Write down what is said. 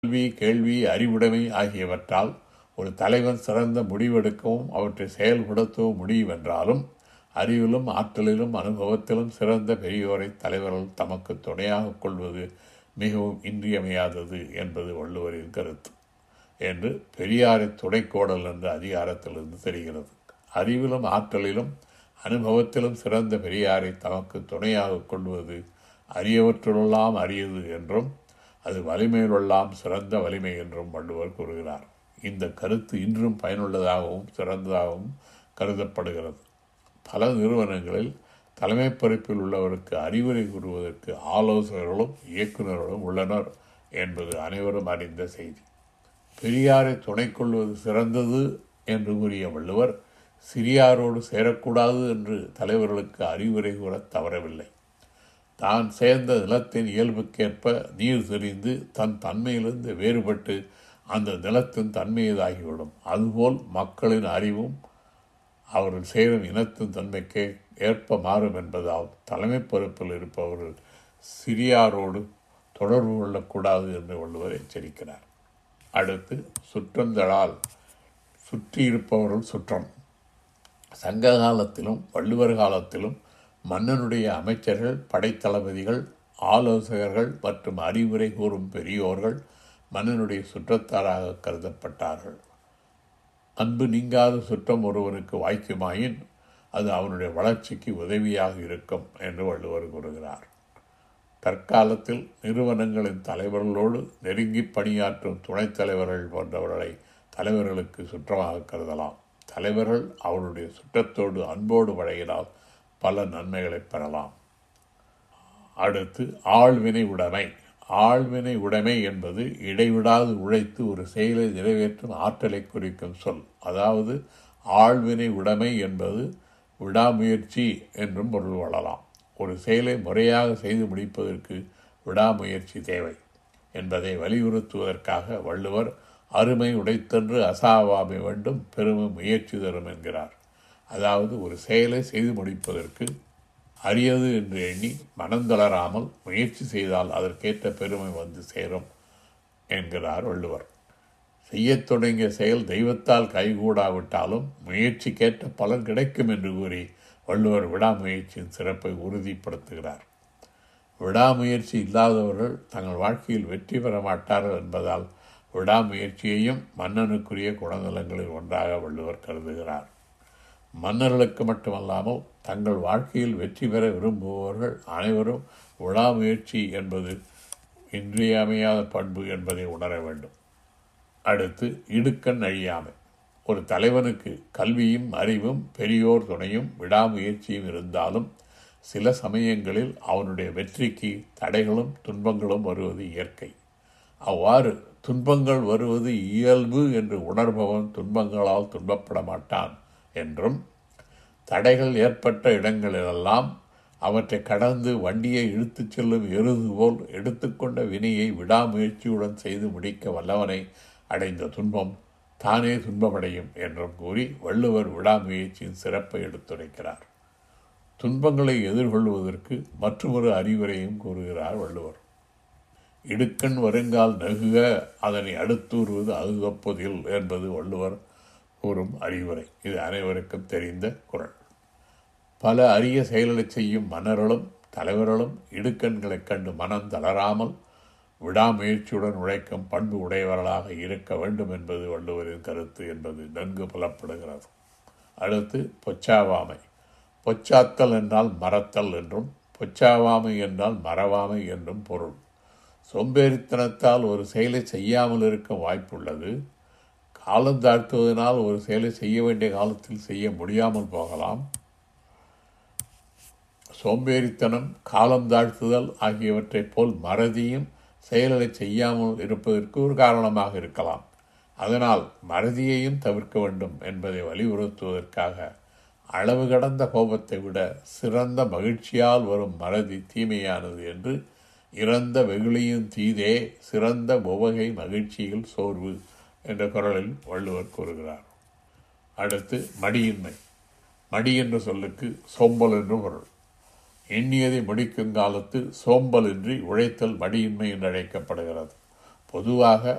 கல்வி கேள்வி அறிவுடைமை ஆகியவற்றால் ஒரு தலைவன் சிறந்த முடிவெடுக்கவும் அவற்றை செயல்படுத்தவும் முடியும் என்றாலும் அறிவிலும் ஆற்றலிலும் அனுபவத்திலும் சிறந்த பெரியோரை தலைவர்கள் தமக்கு துணையாக கொள்வது மிகவும் இன்றியமையாதது என்பது வள்ளுவரின் கருத்து என்று பெரியாரை துணைக்கோடல் என்ற அதிகாரத்திலிருந்து தெரிகிறது அறிவிலும் ஆற்றலிலும் அனுபவத்திலும் சிறந்த பெரியாரை தமக்கு துணையாக கொள்வது அரியவற்றுள்ளெல்லாம் அரியது என்றும் அது வலிமையிலெல்லாம் சிறந்த வலிமை என்றும் வள்ளுவர் கூறுகிறார் இந்த கருத்து இன்றும் பயனுள்ளதாகவும் சிறந்ததாகவும் கருதப்படுகிறது பல நிறுவனங்களில் தலைமை பொறுப்பில் உள்ளவருக்கு அறிவுரை கூறுவதற்கு ஆலோசகர்களும் இயக்குநர்களும் உள்ளனர் என்பது அனைவரும் அறிந்த செய்தி பெரியாரை துணை கொள்வது சிறந்தது என்று கூறிய வள்ளுவர் சிறியாரோடு சேரக்கூடாது என்று தலைவர்களுக்கு அறிவுரை கூற தவறவில்லை தான் சேர்ந்த நிலத்தின் இயல்புக்கேற்ப நீர் தெரிந்து தன் தன்மையிலிருந்து வேறுபட்டு அந்த நிலத்தின் தன்மையதாகிவிடும் அதுபோல் மக்களின் அறிவும் அவர்கள் சேரும் இனத்தின் தன்மைக்கு ஏற்ப மாறும் என்பதால் தலைமை பொறுப்பில் இருப்பவர்கள் சிறியாரோடு தொடர்பு கொள்ளக்கூடாது என்று வள்ளுவர் எச்சரிக்கிறார் அடுத்து சுற்றந்தழால் சுற்றி இருப்பவர்கள் சுற்றம் சங்க காலத்திலும் வள்ளுவர் காலத்திலும் மன்னனுடைய அமைச்சர்கள் படைத்தளபதிகள் ஆலோசகர்கள் மற்றும் அறிவுரை கூறும் பெரியோர்கள் மன்னனுடைய சுற்றத்தாராக கருதப்பட்டார்கள் அன்பு நீங்காத சுற்றம் ஒருவனுக்கு வாய்க்குமாயின் அது அவனுடைய வளர்ச்சிக்கு உதவியாக இருக்கும் என்று வள்ளுவர் கூறுகிறார் தற்காலத்தில் நிறுவனங்களின் தலைவர்களோடு நெருங்கி பணியாற்றும் துணைத் தலைவர்கள் போன்றவர்களை தலைவர்களுக்கு சுற்றமாக கருதலாம் தலைவர்கள் அவருடைய சுற்றத்தோடு அன்போடு பழகினால் பல நன்மைகளை பெறலாம் அடுத்து ஆழ்வினை உடைமை ஆழ்வினை உடைமை என்பது இடைவிடாது உழைத்து ஒரு செயலை நிறைவேற்றும் ஆற்றலை குறிக்கும் சொல் அதாவது ஆழ்வினை உடைமை என்பது விடாமுயற்சி என்றும் பொருள் கொள்ளலாம் ஒரு செயலை முறையாக செய்து முடிப்பதற்கு விடாமுயற்சி தேவை என்பதை வலியுறுத்துவதற்காக வள்ளுவர் அருமை உடைத்தன்று அசாவாமை வேண்டும் பெருமை முயற்சி தரும் என்கிறார் அதாவது ஒரு செயலை செய்து முடிப்பதற்கு அரியது என்று எண்ணி மனந்தளராமல் முயற்சி செய்தால் அதற்கேற்ற பெருமை வந்து சேரும் என்கிறார் வள்ளுவர் செய்யத் தொடங்கிய செயல் தெய்வத்தால் கைகூடாவிட்டாலும் முயற்சிக்கேற்ற பலன் கிடைக்கும் என்று கூறி வள்ளுவர் விடாமுயற்சியின் சிறப்பை உறுதிப்படுத்துகிறார் விடாமுயற்சி இல்லாதவர்கள் தங்கள் வாழ்க்கையில் வெற்றி பெற மாட்டார்கள் என்பதால் விடாமுயற்சியையும் மன்னனுக்குரிய குணநலங்களில் ஒன்றாக வள்ளுவர் கருதுகிறார் மன்னர்களுக்கு மட்டுமல்லாமல் தங்கள் வாழ்க்கையில் வெற்றி பெற விரும்புபவர்கள் அனைவரும் விடாமுயற்சி என்பது இன்றியமையாத பண்பு என்பதை உணர வேண்டும் அடுத்து இடுக்கண் அழியாமை ஒரு தலைவனுக்கு கல்வியும் அறிவும் பெரியோர் துணையும் விடாமுயற்சியும் இருந்தாலும் சில சமயங்களில் அவனுடைய வெற்றிக்கு தடைகளும் துன்பங்களும் வருவது இயற்கை அவ்வாறு துன்பங்கள் வருவது இயல்பு என்று உணர்பவன் துன்பங்களால் துன்பப்பட மாட்டான் என்றும் தடைகள் ஏற்பட்ட இடங்களிலெல்லாம் அவற்றை கடந்து வண்டியை இழுத்துச் செல்லும் எருது போல் எடுத்துக்கொண்ட வினையை விடாமுயற்சியுடன் செய்து முடிக்க வல்லவனை அடைந்த துன்பம் தானே துன்பமடையும் என்றும் கூறி வள்ளுவர் விடாமுயற்சியின் சிறப்பை எடுத்துரைக்கிறார் துன்பங்களை எதிர்கொள்வதற்கு மற்றொரு அறிவுரையும் கூறுகிறார் வள்ளுவர் இடுக்கண் வருங்கால் நகுக அதனை அடுத்தூறுவது அகுதப்பதில் என்பது வள்ளுவர் கூறும் அறிவுரை இது அனைவருக்கும் தெரிந்த குரல் பல அரிய செயல்களை செய்யும் மன்னர்களும் தலைவர்களும் இடுக்கண்களைக் கண்டு மனம் தளராமல் விடாமுயற்சியுடன் உழைக்கும் பண்பு உடையவர்களாக இருக்க வேண்டும் என்பது வள்ளுவரின் கருத்து என்பது நன்கு புலப்படுகிறது அடுத்து பொச்சாவாமை பொச்சாத்தல் என்றால் மறத்தல் என்றும் பொச்சாவாமை என்றால் மறவாமை என்றும் பொருள் சோம்பேறித்தனத்தால் ஒரு செயலை செய்யாமல் இருக்க வாய்ப்புள்ளது காலம் தாழ்த்துவதனால் ஒரு செயலை செய்ய வேண்டிய காலத்தில் செய்ய முடியாமல் போகலாம் சோம்பேறித்தனம் காலம் தாழ்த்துதல் ஆகியவற்றைப் போல் மறதியும் செயல்களை செய்யாமல் இருப்பதற்கு ஒரு காரணமாக இருக்கலாம் அதனால் மறதியையும் தவிர்க்க வேண்டும் என்பதை வலியுறுத்துவதற்காக அளவு கடந்த கோபத்தை விட சிறந்த மகிழ்ச்சியால் வரும் மறதி தீமையானது என்று இறந்த வெகுளியும் தீதே சிறந்த உவகை மகிழ்ச்சியில் சோர்வு என்ற குரலில் வள்ளுவர் கூறுகிறார் அடுத்து மடியின்மை மடி என்ற சொல்லுக்கு சோம்பல் என்று பொருள் எண்ணியதை முடிக்கும் காலத்து சோம்பலின்றி உழைத்தல் மடியின்மை என்று அழைக்கப்படுகிறது பொதுவாக